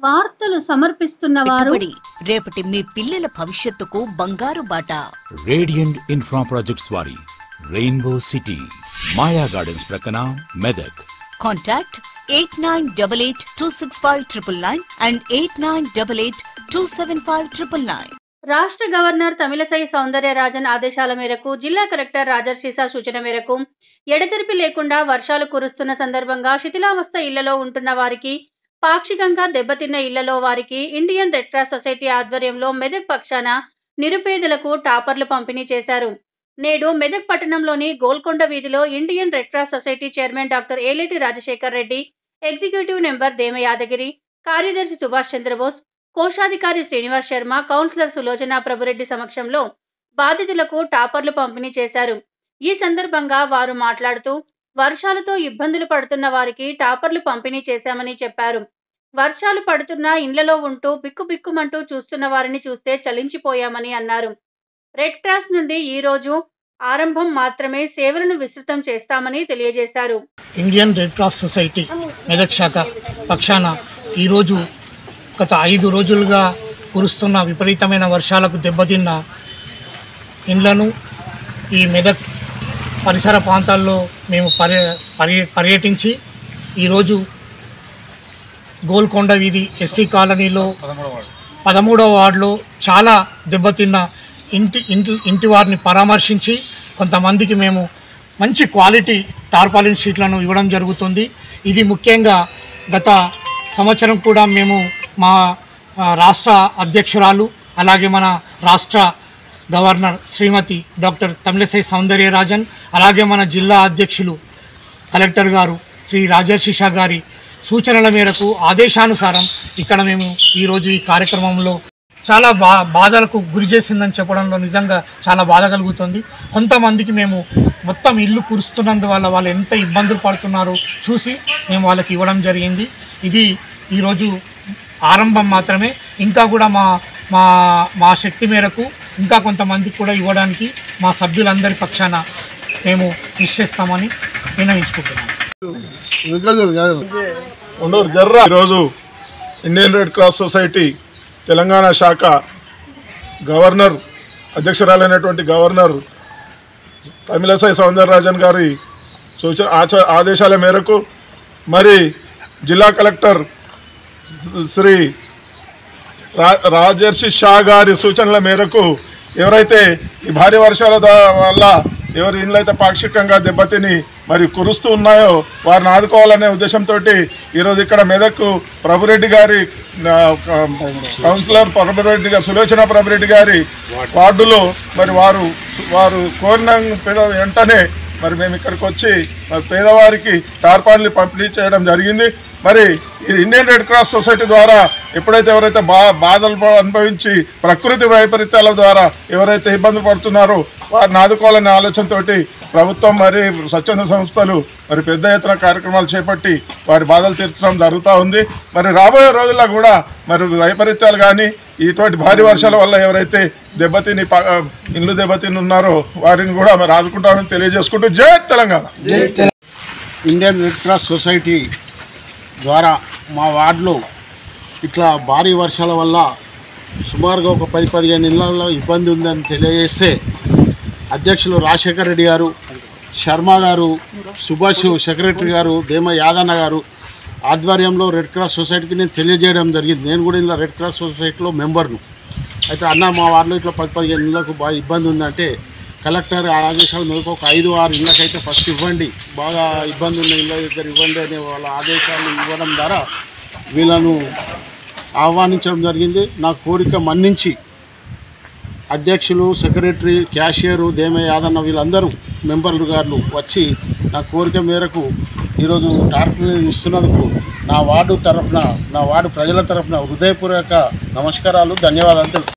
వార్తలు సమర్పిస్తున్న వారు పెట్టుబడి రేపటి మీ పిల్లల భవిష్యత్తుకు బంగారు బాట రేడియంట్ ఇన్ఫ్రా ప్రాజెక్ట్స్ వారి రెయిన్బో సిటీ మాయా గార్డెన్స్ ప్రక్కన Medak contact eight nine double eight two six five triple nine and eight nine double eight two seven five triple nine రాష్ట్ర గవర్నర్ తమిళసై సౌందర్యరాజన్ ఆదేశాల మేరకు జిల్లా కలెక్టర్ రాజర్షిసా సూచన మేరకు ఎడతెరిపి లేకుండా వర్షాలు కురుస్తున్న సందర్భంగా శిథిలావస్థ ఇళ్లలో ఉంటున్న వారికి పాక్షికంగా దెబ్బతిన్న ఇళ్లలో వారికి ఇండియన్ రెడ్ క్రాస్ సొసైటీ ఆధ్వర్యంలో మెదక్ పక్షాన నిరుపేదలకు టాపర్లు పంపిణీ చేశారు నేడు మెదక్ పట్టణంలోని గోల్కొండ వీధిలో Indian Red Cross Society chairman doctor Eleti Rajasekhar Reddy executive member Dema Yadagiri కార్యదర్శి సుభాష్ చంద్రబోస్ కోశాధికారి శ్రీనివాస్ శర్మ కౌన్సిలర్ సులోచన ప్రభురెడ్డి సమక్షంలో బాధితులకు టాపర్లు పంపిణీ చేశారు ఈ సందర్భంగా వారు మాట్లాడుతూ వర్షాలతో ఇబ్బందులు పడుతున్న వారికి టాపర్లు పంపిణీ చేశామని చెప్పారు వర్షాలు పడుతున్నా ఇండ్లలో ఉంటూ బిక్కుబిక్కుమంటూ చూస్తున్న వారిని చూస్తే చలించిపోయామని అన్నారు రెడ్ క్రాస్ నుండి ఈ రోజు ఆరంభం మాత్రమే సేవలను విస్తృతం చేస్తామని తెలియజేశారు Indian Red Cross Society Medak శాఖ పక్షాన ఈరోజు గత ఐదు రోజులుగా కురుస్తున్న విపరీతమైన వర్షాలకు దెబ్బతిన్న ఇండ్లను ఈ మెదక్ పరిసర ప్రాంతాల్లో మేము పర్య పర్య పర్యటించి ఈరోజు గోల్కొండ వీధి ఎస్సీ కాలనీలో పదమూడవ వార్డులో చాలా దెబ్బతిన్న ఇంటి ఇంటి ఇంటి వారిని పరామర్శించి కొంతమందికి మేము మంచి క్వాలిటీ టార్పాలిన్ షీట్లను ఇవ్వడం జరుగుతుంది ఇది ముఖ్యంగా గత సంవత్సరం కూడా మేము మా ఆ, రాష్ట్ర అధ్యక్షురాలు అలాగే మన రాష్ట్ర గవర్నర్ శ్రీమతి డాక్టర్ తమిళసై సౌందర్యరాజన్ అలాగే మన జిల్లా అధ్యక్షులు కలెక్టర్ గారు శ్రీ రాజర్షిషా గారి సూచనల మేరకు ఆదేశానుసారం ఇక్కడ మేము ఈరోజు ఈ కార్యక్రమంలో చాలా బా బాధలకు గురి చేసిందని చెప్పడంలో నిజంగా చాలా బాధ కలుగుతుంది కొంతమందికి మేము మొత్తం ఇల్లు కురుస్తున్నందువల్ల వాళ్ళు ఎంత ఇబ్బందులు పడుతున్నారో చూసి మేము వాళ్ళకి ఇవ్వడం జరిగింది ఇది ఈరోజు ఆరంభం మాత్రమే ఇంకా కూడా మా మా మా శక్తి మేరకు ఇంకా కొంతమందికి కూడా ఇవ్వడానికి మా సభ్యులందరి పక్షాన మేము నిశ్చయిస్తామని నిర్ణయించుకుంటున్నాము ఉండూరు జర్రా ఈరోజు Indian Red Cross Society Telangana శాఖ గవర్నర్ అధ్యక్షురాలైనటువంటి గవర్నర్ తమిళసై సౌందరరాజన్ గారి సూచన ఆచ ఆదేశాల మేరకు మరి జిల్లా కలెక్టర్ శ్రీ రా రాజర్షి షా గారి సూచనల మేరకు ఎవరైతే ఈ భారీ వర్షాల దా- వల్ల ఎవరి ఇండ్లు అయితే పాక్షికంగా దెబ్బతిని మరి కురుస్తూ ఉన్నాయో వారిని ఆదుకోవాలనే ఉద్దేశంతో ఈరోజు ఇక్కడ మెదక్ ప్రభురెడ్డి గారి ఆ, కౌన్సిలర్ ప్రభురెడ్డి గారి సులోచన ప్రభురెడ్డి గారి వార్డులో మరి వారు వారు కోరిన పేద వెంటనే మరి మేము ఇక్కడికి వచ్చి మరి పేదవారికి టార్పాన్లు పంపిణీ చేయడం జరిగింది మరి ఈ ఇండియన్ రెడ్ క్రాస్ సొసైటీ ద్వారా ఎప్పుడైతే ఎవరైతే బా బాధలు ప- అనుభవించి ప్రకృతి వైపరీత్యాల ద్వారా ఎవరైతే ఇబ్బంది పడుతున్నారో వారిని ఆదుకోవాలనే ఆలోచనతోటి ప్రభుత్వం మరి స్వచ్ఛంద సంస్థలు మరి పెద్ద ఎత్తున కార్యక్రమాలు చేపట్టి వారి బాధలు తీర్చడం జరుగుతూ ఉంది మరి రాబోయే రోజుల్లో కూడా మరి వైపరీత్యాలు కానీ ఇటువంటి భారీ వర్షాల వల్ల ఎవరైతే దెబ్బతిని ప- ఇల్లు దెబ్బతిని ఉన్నారో వారిని కూడా మరి ఆదుకుంటామని తెలియజేసుకుంటూ జై Telangana Indian Red Cross Society ద్వారా మా వార్డులో ఇట్లా భారీ వర్షాల వల్ల సుమారుగా ఒక పది పదిహేను ఇళ్లలో ఇబ్బంది ఉందని తెలియజేస్తే అధ్యక్షులు రాజశేఖర్ రెడ్డి గారు శర్మ గారు సుభాష్ సెక్రటరీ గారు దేమ యాదన్న గారు ఆధ్వర్యంలో రెడ్ క్రాస్ సొసైటీకి నేను తెలియజేయడం జరిగింది నేను కూడా ఇలా రెడ్ క్రాస్ సొసైటీలో మెంబర్ను అయితే అన్న మా వార్డులో ఇట్లా పది పదిహేను ఇళ్ళకు బాగా ఇబ్బంది ఉందంటే కలెక్టర్ ఆదేశాల మేరకు ఒక ఐదు ఆరు ఇళ్ళకైతే ఫస్ట్ ఇవ్వండి బాగా ఇబ్బంది ఉన్న ఇళ్ళ దగ్గర ఇవ్వండి అనే వాళ్ళ ఆదేశాలు ఇవ్వడం ద్వారా వీళ్ళను ఆహ్వానించడం జరిగింది నా కోరిక మన్నించి అధ్యక్షులు సెక్రటరీ క్యాషియరు దేమయ్య యాదన్న వీళ్ళందరూ మెంబర్లు గారు వచ్చి నా కోరిక మేరకు ఈరోజు టార్పులు ఇస్తున్నందుకు నా వార్డు తరఫున నా వార్డు ప్రజల తరఫున హృదయపూర్వక నమస్కారాలు ధన్యవాదాలు తెలుపు